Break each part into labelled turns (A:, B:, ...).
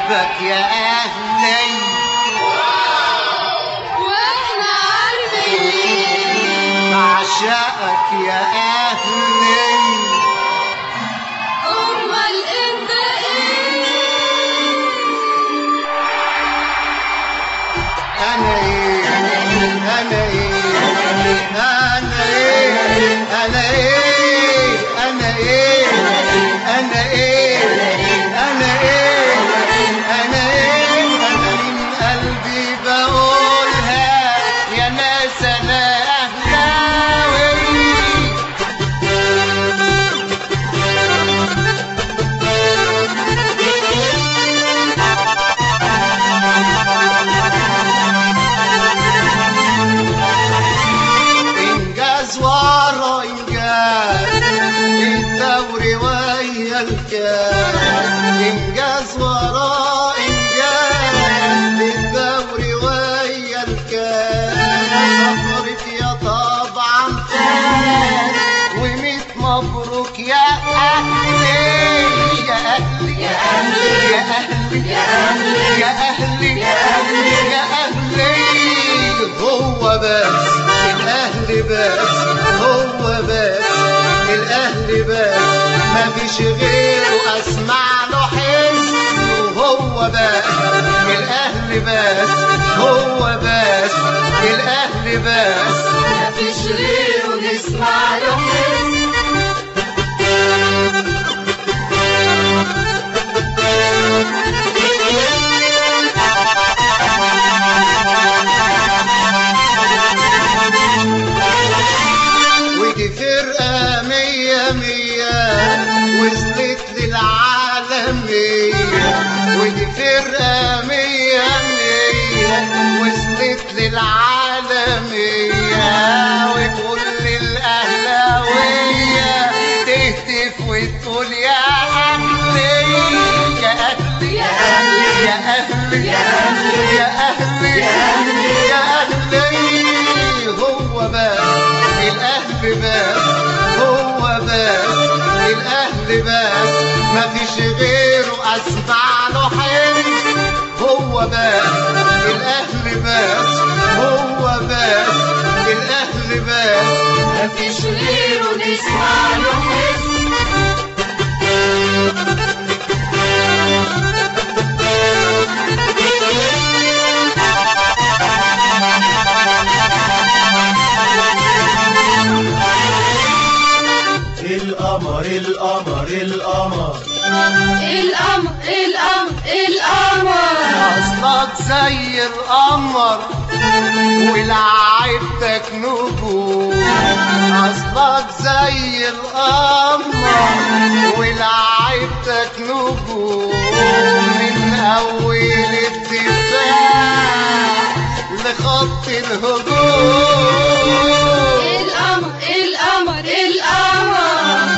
A: بحبك يا أهلي
B: واحنا عارفين
A: بعشقك يا أهلي
B: امال انت ايه
A: أنا إيه أنا إيه أنا إيه أنا إيه أنا إيه أنا إيه أنا إيه أنا إيه أنا من قلبي بقولها يا ناس أنا أهلاوي انجاز ورا انجاز الدوري ويا الكاس انجاز ورا انجاز الدوري ويا الكاس افريقيا طبعا فاز وميت مبروك يا اهلي يا اهلي يا اهلي يا اهلي يا اهلي يا اهلي يا اهلي يا اهلي هو بس الاهلي بس هو بس الاهلي بس ما فيش غيره اسمع له حس وهو بس الاهلي بس هو بس الاهلي بس
B: مفيش غيره نسمع له حس
A: ودي فرقة مية مية وصلت للعالمية ودي فرقة مية مية وصلت للعالمية وكل الأهلاوية تهتف وتقول يا أهلي يا أهلي يا أهلي يا أهلي يا أهلي يا أهلي يا أهلي يا أهلي هو بس الأهل بس هو بس الأهل بس ما فيش غيره أسمع له حلم هو بس الأهل بس هو بس الأهل بس
B: مفيش غيره نسمع له حس
C: القمر القمر القمر
B: القمر القمر القمر
A: أصلك زي القمر ولعبتك نجوم أصلك زي القمر ولعبتك نجوم من أول الدفاع لخط الهجوم
B: القمر القمر القمر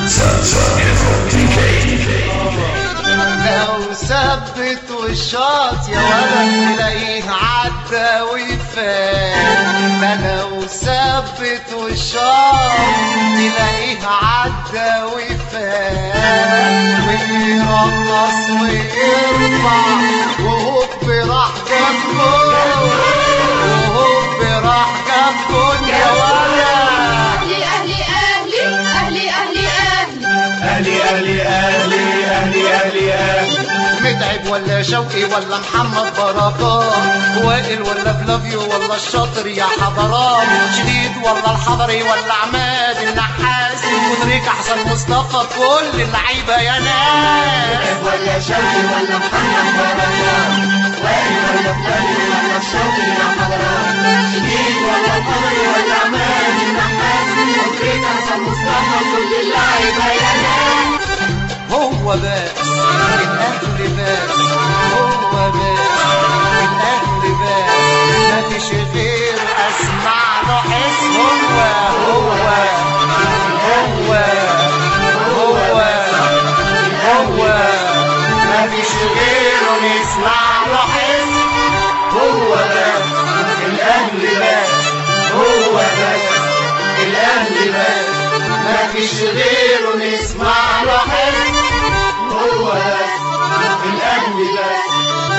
A: لو ثبت والشاط يا ولد تلاقيه عدى وفات ده لو ثبت والشاط تلاقيه عدى وفات ويرقص ويرفع وهوب راح جاب جول وهوب راح جاب جول يا ولد
B: اهلي اهلي اهلي اهلي اهلي اهلي
C: اهلي اهلي اهلي اهلي اهلي اهلي
A: متعب ولا شوقي ولا محمد بركات وائل ولا فلافيو ولا الشاطر يا حضرات شديد ولا الحضري ولا عماد النحاس مدرك احسن مصطفى كل اللعيبه يا ناس
C: ولا شوقي ولا محمد بركات وائل ولا فلان ولا الشوقي يا حضرات شديد ولا طاري ولا عماد النحاس مدرك حسن مصطفى كل اللعيبه يا ناس
A: هو بس الاهل بس هو بس الاهل بس مفيش غير اسمع له حس هو هو هو هو هو مفيش غيره نسمع له حس هو بس الاهل بس هو بس الاهل بس مفيش غيره نسمع له حس هو بس الاهل بس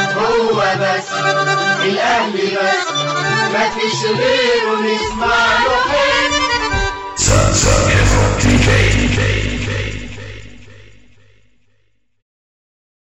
C: بس الاهلي بس مفيش غيره نسمع له حلم